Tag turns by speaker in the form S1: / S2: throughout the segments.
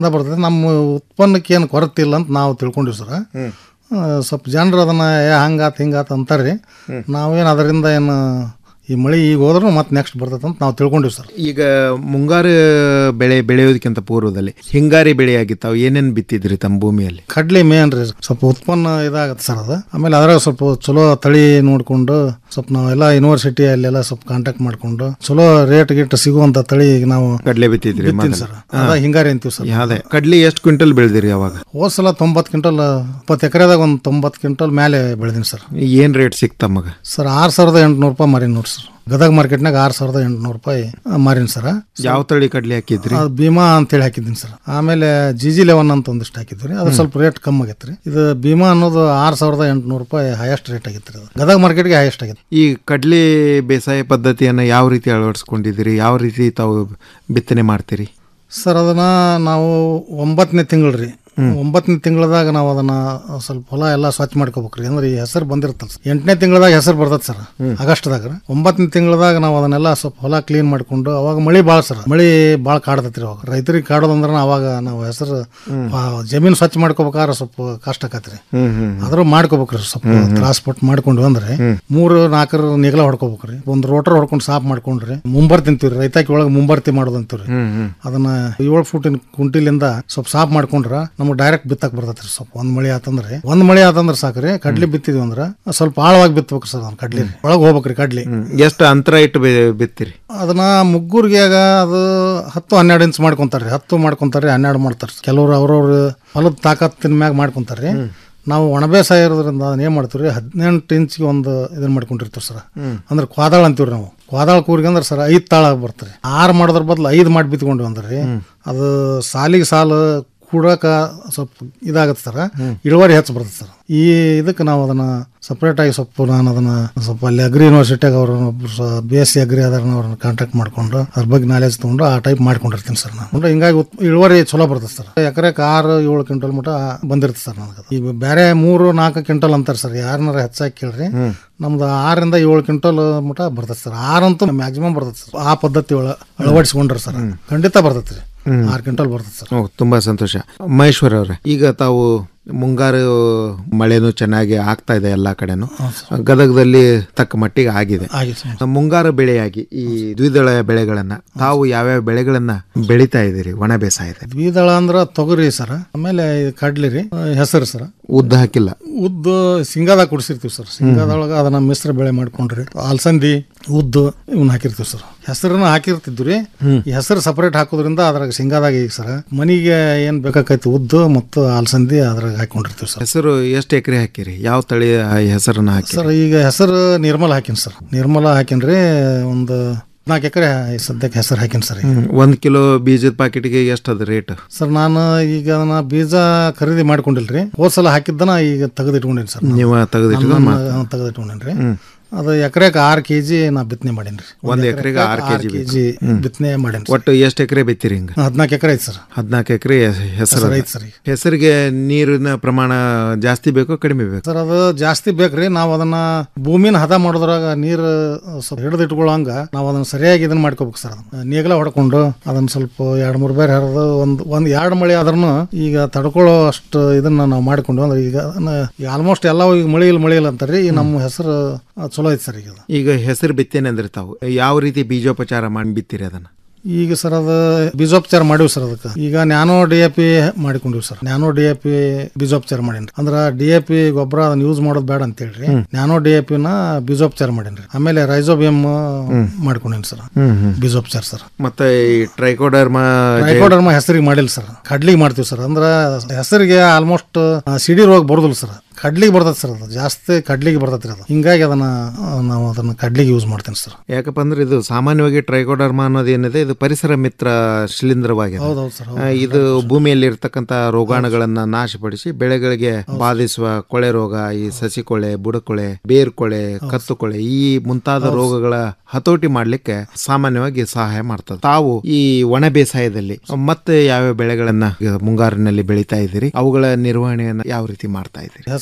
S1: ಅದ ಬರ್ತದೆ ನಮ್ಮ ಉತ್ಪನ್ನಕ್ಕೆ ಏನು ಕೊರತೆ ಇಲ್ಲ ಅಂತ ನಾವು ತಿಳ್ಕೊಂಡಿವಿ ಸರ್ ಆ, ಸ್ವಲ್ಪ ಜನರು ಅದನ್ನ ಏ ಹಂಗಾತ್ ಹಿಂಗಾತ್ ಅಂತಾರ್ರಿ ನಾವೇನು ಅದರಿಂದ ಏನು ಈ ಮಳೆ ಈಗ ಹೋದ್ರೂ ಮತ್ತೆ ನೆಕ್ಸ್ಟ್ ಬರ್ತೈತೆ ಅಂತ ನಾವು ತಿಳ್ಕೊಂಡಿವಿ ಸರ್
S2: ಈಗ ಮುಂಗಾರು ಬೆಳೆ ಬೆಳೆಯೋದಕ್ಕಿಂತ ಪೂರ್ವದಲ್ಲಿ ಹಿಂಗಾರಿ ಬೆಳೆ ಆಗಿತ್ತಾವ ಏನೇನ್ ಬಿತ್ತಿದ್ರಿ ತಮ್ಮ ಭೂಮಿಯಲ್ಲಿ
S1: ಕಡ್ಲಿ ಮೇನ್ ರೀ ಸ್ವಲ್ಪ ಉತ್ಪನ್ನ ಇದಾಗತ್ತೆ ಸರ್ ಅದು ಆಮೇಲೆ ಅದ್ರಾಗ ಸ್ವಲ್ಪ ಚಲೋ ತಳಿ ನೋಡ್ಕೊಂಡು ಸ್ವಲ್ಪ ನಾವೆಲ್ಲ ಯೂನಿವರ್ಸಿಟಿ ಅಲ್ಲೆಲ್ಲ ಸ್ವಲ್ಪ ಕಾಂಟ್ಯಾಕ್ಟ್ ಮಾಡ್ಕೊಂಡು ಚಲೋ ರೇಟ್ ಗಿಟ್ ಸಿಗುವಂತ ತಳಿ ಈಗ ನಾವು
S2: ಕಡ್ಲೆ ಬಿತ್ತಿದ್ರಿ
S1: ಬಿತ್ತೀನಿ
S2: ಮೊದಲು?
S1: ಸರ್ ಅದ ಹಿಂಗಾರಿ ಅಂತೀವಿ ಸರ್
S2: ಅದೇ ಕಡ್ಲಿ ಎಷ್ಟು ಕ್ವಿಂಟಲ್ ಬೆಳೆದಿರಿ ಅವಾಗ
S1: ಹೋದ್ ಸಲ ತೊಂಬತ್ತು ಕ್ವಿಂಟಲ್ ಇಪ್ಪತ್ತು ಎಕರೆದಾಗ ಒಂದು ತೊಂಬತ್ತು ಕ್ವಿಂಟಲ್ ಮೇಲೆ ಬೆಳೆದೀನಿ ಸರ್
S2: ಏನ್ ರೇಟ್ ಸಿಕ್ತ ಮಗ
S1: ಸರ್ ಆರು ಸಾವಿರದ ಎಂಟುನೂರು ರೂಪಾಯಿ ಮಾರಿನಿ ನೋಡಿ ಸರ್ ಗದಗ ಮಾರ್ಕೆಟ್ನಾಗ ಆರು ಸಾವಿರದ ಎಂಟುನೂರು ರೂಪಾಯಿ ಮಾರಿನಿ ಸರ್
S2: ಯಾವ ತಳಿ ಕಡ್ಲಿ ಹಾಕಿದ್ರಿ
S1: ಅದು ಭೀಮಾ ಅಂತೇಳಿ ಹಾಕಿದ್ದೀನಿ ಸರ್ ಆಮೇಲೆ ಜಿಜಿ ಲೆವೆನ್ ಅಂತ ಒಂದಿಷ್ಟು ಹಾಕಿದ್ವಿ ಅದು ಸ್ವಲ್ಪ ರೇಟ್ ಕಮ್ಮಿ ಆಗೈತೆ ರೀ ಇದು ಭೀಮಾ ಅನ್ನೋದು ಆರು ಸಾವಿರದ ಎಂಟುನೂರು ರೂಪಾಯಿ ಹೈಯೆಸ್ಟ್ ರೇಟ್ ಆಗೈತೆ ರೀ ಅದು ಗದಗ ಮಾರ್ಕೆಟ್ಗೆ ಹೈಯೆಸ್ಟ್ ಆಗೈತೆ
S2: ಈ ಕಡ್ಲಿ ಬೇಸಾಯ ಪದ್ಧತಿಯನ್ನ ಯಾವ ರೀತಿ ಅಳವಡಿಸ್ಕೊಂಡಿದ್ದೀರಿ ಯಾವ ರೀತಿ ತಾವು ಬಿತ್ತನೆ ಮಾಡ್ತೀರಿ
S1: ಸರ್ ಅದನ್ನ ನಾವು ಒಂಬತ್ತನೇ ತಿಂಗಳು ರೀ ಒಂಬತ್ತನೇ ತಿಂಗಳದಾಗ ನಾವು ಅದನ್ನ ಸ್ವಲ್ಪ ಹೊಲ ಎಲ್ಲ ಸ್ವಚ್ಛ ಮಾಡ್ಕೋಬೇಕ್ರಿ ಅಂದ್ರೆ ಈ ಹೆಸರು ಬಂದಿರ್ತಲ್ಲ ಎಂಟನೇ ತಿಂಗಳದಾಗ ಹೆಸರು ಬರ್ತದೆ ಸರ್ ಆಗಸ್ಟ್ದಾಗ ರೀ ಒಂಬತ್ತನೇ ತಿಂಗಳದಾಗ ನಾವು ಅದನ್ನೆಲ್ಲ ಸ್ವಲ್ಪ ಹೊಲ ಕ್ಲೀನ್ ಮಾಡ್ಕೊಂಡು ಅವಾಗ ಮಳಿ ಭಾಳ ಸರ್ ಮಳಿ ಭಾಳ ಕಾಡ್ತೈತ್ರಿ ಅವಾಗ ರೈತರಿಗೆ ಕಾಡೋದಂದ್ರೆ ಅವಾಗ ನಾವು ಹೆಸರು ಆ, ಜಮೀನು ಸ್ವಚ್ಛ ಮಾಡ್ಕೋಬೇಕಾದ್ರೆ ಸ್ವಲ್ಪ ಕಷ್ಟ ಆಕತ್ರಿ
S2: ಹ್ಮ್ ಹ್ಮ್
S1: ಆದ್ರೂ ಮಾಡ್ಕೋಬೇಕ್ರಿ ಸ್ವಲ್ಪ ತ್ರಾಸ್ಪಟ್ಟು ಮಾಡ್ಕೊಂಡು ಅಂದ್ರೆ ಮೂರು ನಾಲ್ಕರ ನಿಗಲ ಹೊಡ್ಕೋಬೇಕ್ರಿ ಒಂದ್ ರೋಟರ್ ಹೊಡ್ಕೊಂಡು ಸಾಫ್ ಮಾಡ್ಕೊಂಡ್ರಿ ಮುಂಬರ್ತಿ ಅಂತೀವ್ರಿ ರೈತಾಕಿ ಒಳಗೆ ಮುಂಬರ್ತಿ ಮಾಡೋದು ಅಂತೀವ್ರಿ
S2: ಹ್ಮ್ ಹ್ಮ್
S1: ಅದನ್ನ ಏಳು ಫೂಟಿನ ಕುಂಟಿಲಿಂದ ಸ್ವಲ್ಪ ಸಾಫ್ ಮಾಡ್ಕೊಂಡ್ರ ನಮ್ಗೆ ಡೈರೆಕ್ಟ್ ಬಿತ್ತಕ್ ಬರ್ತೈತ್ರಿ ಸ್ವಲ್ಪ ಒಂದ್ ಮಳಿ ಆತಂದ್ರೆ ಒಂದ್ ಮಳಿ ಆತಂದ್ರೆ ಸಾಕ್ರಿ ಕಡ್ಲಿ ಬಿತ್ತಿದ್ವಿ ಅಂದ್ರ ಸ್ವಲ್ಪ ಆಳವಾಗಿ ಬಿತ್ತಬೇಕು ಸರ್ ಅದನ್ನ ಕಡ್ಲಿ ಒಳಗೆ ಹೋಗ್ಬೇಕ್ರಿ ಕಡ್ಲಿ
S2: ಹ್ಮ್. ಎಷ್ಟು ಅಂತರ ಇಟ್ಟು ಬೆ- ಬಿತ್ತಿರಿ
S1: ಅದನ್ನ ಮುಗ್ಗೂರ್ಗ್ಯಾಗ ಅದು ಹತ್ತು ಹನ್ನೆರಡು ಇಂಚ್ ಮಾಡ್ಕೊಂತಾರ್ರಿ ಹತ್ತು ಮಾಡ್ಕೊಂತಾರ್ರಿ ಹನ್ನೆರಡು ಮಾಡ್ತಾರ ಕೆಲವ್ರು ಅವ್ರವ್ರ ಹೊಲದ ತಾಕತ್ತಿನ ಮ್ಯಾಗ ಮಾಡ್ಕೊಂತಾರ್ರಿ ನಾವು ಒಣಬೇಸಾಯ ಇರೋದ್ರಿಂದ ಅದನ್ನ ಏನ್ ಮಾಡ್ತೀವಿ ಹದಿನೆಂಟು ಇಂಚ್ಗೆ ಒಂದು ಇದನ್ನ ಮಾಡ್ಕೊಂಡಿರ್ತೀವಿ ಸರ್ ಅಂದ್ರೆ ಕ್ವಾದಾಳ ಅಂತೀವ್ರಿ ನಾವು ಕ್ವಾದಾಳ ಕೂರ್ಗೆ ಅಂದ್ರೆ ಸರ್ ಐದ್ ತಾಳ ಬರ್ತಾರೆ ಆರು ಮಾಡೋದ್ರ ಬದಲು ಐದು ಮಾಡಿ ಬಿತ್ಕೊಂಡ್ವಿ ಅಂದ್ರಿ ಅದು ಸಾಲಿಗೆ ಸಾಲು ಕೂಡಕ ಸ್ವಲ್ಪ ಇದಾಗತ್ತೆ ಸರ್ ಇಳುವರಿ ಹೆಚ್ಚು ಬರ್ತದೆ ಸರ್ ಈ ಇದಕ್ಕೆ ನಾವು ಅದನ್ನ ಸಪ್ರೇಟ್ ಆಗಿ ಸ್ವಲ್ಪ ನಾನು ಅದನ್ನ ಸ್ವಲ್ಪ ಅಲ್ಲಿ ಅಗ್ರಿ ಯೂನಿವರ್ಸಿಟಿಯಾಗ ಅವ್ರ ಬಿ ಎಸ್ ಸಿ ಅಗ್ರಿ ಅದಾರನ್ನ ಅವ್ರನ್ನ ಕಾಂಟ್ಯಾಕ್ಟ್ ಮಾಡ್ಕೊಂಡು ಅದ್ರ ಬಗ್ಗೆ ನಾಲೆಜ್ ತಗೊಂಡು ಆ ಟೈಪ್ ಮಾಡ್ಕೊಂಡಿರ್ತೀನಿ ಸರ್ ನಾನು ಅಂದ್ರೆ ಹಿಂಗಾಗಿ ಉತ್- ಇಳುವರಿ ಚಲೋ ಬರ್ತದೆ ಸರ್ ಎಕರೆಗೆ ಆರು ಏಳು ಕ್ವಿಂಟಲ್ ಮಟ ಬಂದಿರುತ್ತೆ ಸರ್ ನನಗೆ ಈಗ ಬೇರೆ ಮೂರು ನಾಲ್ಕು ಕ್ವಿಂಟಲ್ ಅಂತಾರೆ ಸರ್ ಯಾರನ್ನಾರ ಹೆಚ್ಚಾಗಿ ಕೇಳ್ರಿ ನಮ್ದು ಆರರಿಂದ ಏಳು ಕ್ವಿಂಟಲ್ ಮಟ ಬರ್ತದೆ ಸರ್ ಆರಂತೂ ಮ್ಯಾಕ್ಸಿಮಮ್ ಬರ್ತದೆ ಸರ್ ಆ ಪದ್ಧತಿ ಒಳ ಅಳವಡಿಸ್ಕೊಂಡ್ರೆ ಸರ್ ಖಂಡಿತ ಬರ್ತೈತೆ ರೀ ಆರು ಕ್ವಿಂಟಲ್ ಬರ್ತದೆ ಸರ್
S2: ಓ ತುಂಬಾ ಸಂತೋಷ ಮಹೇಶ್ವರ್ ಅವ್ರೆ ಈಗ ತಾವು ಮುಂಗಾರು ಮಳೆನೂ ಚೆನ್ನಾಗಿ ಆಗ್ತಾ ಇದೆ ಎಲ್ಲಾ ಕಡೆನೂ ಗದಗದಲ್ಲಿ ತಕ್ಕ ಮಟ್ಟಿಗೆ ಆಗಿದೆ
S1: ಆಗಿದೆ ಸರ್
S2: ಮುಂಗಾರು ಬೆಳೆಯಾಗಿ ಈ ದ್ವಿದಳ ಬೆಳೆಗಳನ್ನ ತಾವು ಯಾವ್ಯಾವ ಬೆಳೆಗಳನ್ನ ಬೆಳಿತಾ ಇದ್ದೀರಿ ಒಣ ಬೇಸಾಯದ
S1: ದ್ವಿದಳ ಅಂದ್ರ ತೊಗರಿ ಸರ್ ಆಮೇಲೆ ಇದು ಕಡ್ಲಿ ರೀ ಹೆಸರು ಸರ್
S2: ಉದ್ದ ಹಾಕಿಲ್ಲ
S1: ಉದ್ದು ಶೇಂಗಾದಾಗ ಕುಡಿಸಿರ್ತೀವಿ ಸರ್ ಶೇಂಗಾದೊಳಗೆ ಅದನ್ನ ಮಿಶ್ರ ಬೆಳೆ ಮಾಡ್ಕೊಂಡ್ರಿ ಅಲಸಂದಿ ಉದ್ದು ಇವನ್ನ ಹಾಕಿರ್ತೀವಿ ಸರ್ ಹೆಸರನ್ನ ಹಾಕಿರ್ತಿದ್ವಿ ರೀ ಈ ಹೆಸರು ಸಪರೇಟ್ ಹಾಕೋದ್ರಿಂದ ಅದ್ರಾಗ ಶೇಂಗಾದಾಗ ಈಗ ಸರ್ ಮನಿಗೆ ಏನ್ ಬೇಕಾಕೈತಿ ಉದ್ದು ಮತ್ತು ಅಲಸಂದಿ ಅದ್ರಾಗ ಹಾಕೊಂಡಿರ್ತೀವಿ ಸರ್
S2: ಹೆಸರು ಎಷ್ಟು ಎಕರೆ ಹಾಕಿರಿ ಯಾವ ತಳಿ ಹೆಸರನ್ನ ಹಾಕಿ
S1: ಸರ್ ಈಗ ಹೆಸರು ನಿರ್ಮಲ ಹಾಕಿನಿ ಸರ್ ನಿರ್ಮಲ ಹಾಕಿನ್ರಿ ಒಂದು ನಾಲ್ಕು ಎಕರೆ ಸದ್ಯಕ್ಕೆ ಹೆಸರು ಹಾಕಿನಿ ಸರ್ ಈಗ.
S2: ಒಂದ್ ಕಿಲೋ ಬೀಜದ ಪಾಕೆಟ್ಗೆ ಎಷ್ಟು ಅದ ರೇಟ್
S1: ಸರ್ ನಾನು ಈಗ ಅದನ್ನ ಬೀಜ ಖರೀದಿ ಮಾಡ್ಕೊಂಡಿಲ್ರಿ ಹೋದ್ ಸಲ ಹಾಕಿದ್ದನ ಈಗ ತೆಗೆದಿಟ್ಕೊಂಡೇನಿ ಸರ್
S2: ನೀವು ತೆಗೆದಿಟ್ಟು
S1: ತೆಗೆದಿಟ್ಕೊಂಡೇನ್ರಿ ಅದು ಎಕರೆಗೆ ಆರು ಕೆ ಜಿ ನಾ ಬಿತ್ತನೆ ಮಾಡೀನಿ ರೀ
S2: ಒಂದ್ ಎಕರೆಗೆ ಆರು ಕೆಜಿ
S1: ಕೆ ಜಿ ಬಿತ್ತನೆ ಮಾಡೀನಿ
S2: ಒಟ್ಟು ಎಷ್ಟು ಎಕರೆ ಬಿತ್ತೀರಿ ಹಿಂಗ
S1: ಹದಿನಾಲ್ಕು ಎಕರೆ ಐತೆ ಸರ್
S2: ಹದಿನಾಲ್ಕು ಎಕರೆ ಹೆಸರು
S1: ಸರ್ ಐತೆ ಸರ್ ಈಗ
S2: ಹೆಸರಿಗೆ ನೀರಿನ ಪ್ರಮಾಣ ಜಾಸ್ತಿ ಬೇಕೋ ಕಡಿಮೆ ಬೇಕು
S1: ಸರ್ ಅದು ಜಾಸ್ತಿ ಬೇಕ್ರಿ ನಾವು ಅದನ್ನ ಭೂಮಿನ ಹದ ಮಾಡೋದ್ರಾಗ ನೀರು ಸ್ವಲ್ಪ ಹಿಡಿದು ಇಟ್ಕೊಳ್ಳೋಂಗ ನಾವು ಅದನ್ನ ಸರಿಯಾಗಿ ಇದನ್ನ ಮಾಡ್ಕೋಬೇಕು ಸರ್ ಅದನ್ನ ನೀಗಲ ಹೊಡ್ಕೊಂಡು ಅದನ್ನ ಸ್ವಲ್ಪ ಎರಡು ಮೂರು ಬೇರೆ ಹರಿದು ಒಂದು ಒಂದ್ ಎರಡು ಮಳೆ ಆದ್ರೂ ಈಗ ತಡ್ಕೊಳ್ಳೋ ಅಷ್ಟು ಇದನ್ನ ನಾವು ಮಾಡ್ಕೊಂಡು ಅಂದ್ರೆ ಈಗ ಆಲ್ಮೋಸ್ಟ್ ಎಲ್ಲ ಈಗ ಮಳಿ ಇಲ್ಲ ಮಳಿ ಇಲ್ಲ ಅಂತಾರ್ರಿ ಈ ನಮ್ಮ ಹೆಸರು ಆ, ಚಲೋ ಐತೆ ಸರ್ ಈಗ ಅದು.
S2: ಈಗ ಹೆಸರು ಬಿತ್ತೇನೆ ಅಂದ್ರೆ ತಾವು ಯಾವ ರೀತಿ ಬೀಜೋಪಚಾರ ಮಾಡಿ ಬಿತ್ತೀರಿ ಅದನ್ನ
S1: ಈಗ ಸರ್ ಅದು ಬೀಜೋಪಚಾರ ಮಾಡಿವಿ ಸರ್ ಅದಕ್ಕೆ ಈಗ ನ್ಯಾನೋ ಡಿ ಎ ಪಿ ಮಾಡಿಕೊಂಡಿವಿ sir nano D A P ಬೀಜೋಪಚಾರ ಮಾಡೀನಿ ಅಂದ್ರ ಡಿ ಎ ಪಿ ಗೊಬ್ಬರ ಅದನ್ನ ಯೂಸ್ ಮಾಡೋದು ಬೇಡ ಅಂತ ಹೇಳ್ರಿ ನ್ಯಾನೋ ಡಿ ಎ ಪಿನ ಬೀಜೋಪಚಾರ ಮಾಡೀನಿ ಆಮೇಲೆ ರೈಸೋಬಿಯಮ್ ಮಾಡ್ಕೊಂಡೀನಿ ಸರ್ ಬೀಜೋಪಚಾರ ಸರ್
S2: ಮತ್ತೆ ಈ ಟ್ರೈಕೋಡರ್ಮ
S1: ಟ್ರೈಕೋಡರ್ಮ ಹೆಸರಿಗೆ ಮಾಡಿಲ್ಲ ಸರ್ ಕಡ್ಲಿಗೆ ಮಾಡ್ತೀವಿ ಸರ್ ಅಂದ್ರ ಹೆಸರಿಗೆ ಆಲ್ಮೋಸ್ಟ್ ಸಿಡಿ ರೋಗ ಬರೋದಿಲ್ಲ ಸರ್ ಕಡ್ಲಿಗೆ ಬರ್ತೈತೆ ಸರ್ ಅದು ಜಾಸ್ತಿ ಕಡ್ಲಿಗೆ ಬರ್ತೈತೆ ರೀ ಅದು ಹಿಂಗಾಗಿ ಅದನ್ನ ಆ, ನಾವು ಅದನ್ನ ಕಡ್ಲಿಗೆ ಯೂಸ್ ಮಾಡ್ತೀನಿ ಸರ್
S2: ಯಾಕಪ್ಪ ಅಂದ್ರೆ ಇದು ಸಾಮಾನ್ಯವಾಗಿ ಟ್ರೈಕೋಡರ್ಮ ಅನ್ನೋದು ಏನಿದೆ ಇದು ಪರಿಸರ ಮಿತ್ರ ಶಿಲೀಂಧ್ರವಾಗಿದೆ
S1: ಹೌದೌದು ಸರ್
S2: ಆ, ಇದು ಭೂಮಿಯಲ್ಲಿ ಇರ್ತಕ್ಕಂಥ ರೋಗಾಣುಗಳನ್ನ ನಾಶಪಡಿಸಿ ಬೆಳೆಗಳಿಗೆ ಬಾಧಿಸುವ ಕೊಳೆ ರೋಗ ಈ ಸಸಿ ಕೊಳೆ ಬುಡಕೊಳೆ ಬೇರ್ ಕೊಳೆ ಕತ್ತು ಕೊಳೆ ಈ ಮುಂತಾದ ರೋಗಗಳ ಹತೋಟಿ ಮಾಡ್ಲಿಕ್ಕೆ ಸಾಮಾನ್ಯವಾಗಿ ಸಹಾಯ ಮಾಡ್ತದೆ ತಾವು ಈ ಒಣ ಬೇಸಾಯದಲ್ಲಿ ಮತ್ತೆ ಯಾವ್ಯಾವ ಬೆಳೆಗಳನ್ನ ಈಗ ಮುಂಗಾರಿನಲ್ಲಿ ಬೆಳೀತಾ ಇದ್ದೀರಿ ಅವುಗಳ ನಿರ್ವಹಣೆಯನ್ನ ಯಾವ ರೀತಿ ಮಾಡ್ತಾ ಇದ್ದೀರಿ
S1: ಹೆಸರು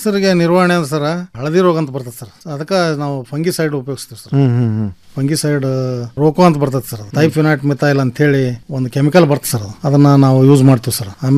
S1: ಹೆಸರಿಗೆ ನಿರ್ವಹಣೆ ಅಂದ್ರೆ ಸರ್ ಹಳದಿ ರೋಗ ಅಂತ ಬರ್ತದೆ ಸರ್ ಅದಕ್ಕೆ ನಾವು ಫಂಗಿಸೈಡ್ ಉಪಯೋಗಿಸ್ತೀವಿ ಸರ್
S2: ಹ್ಮ್ ಹ್ಮ್ ಹ್ಮ್
S1: ಫಂಗಿಸೈಡ್ ರೋಕೋ ಅಂತ ಬರ್ತದೆ ಸರ್ ಟೈಫಿನಾಟ್ ಮಿಥೈಲ್ ಅಂತ ಹೇಳಿ ಒಂದು ಕೆಮಿಕಲ್ ಬರ್ತದೆ ಸರ್ ಅದು. ಅದನ್ನ ನಾವು ಯೂಸ್ ಮಾಡ್ತೀವಿ ಸರ್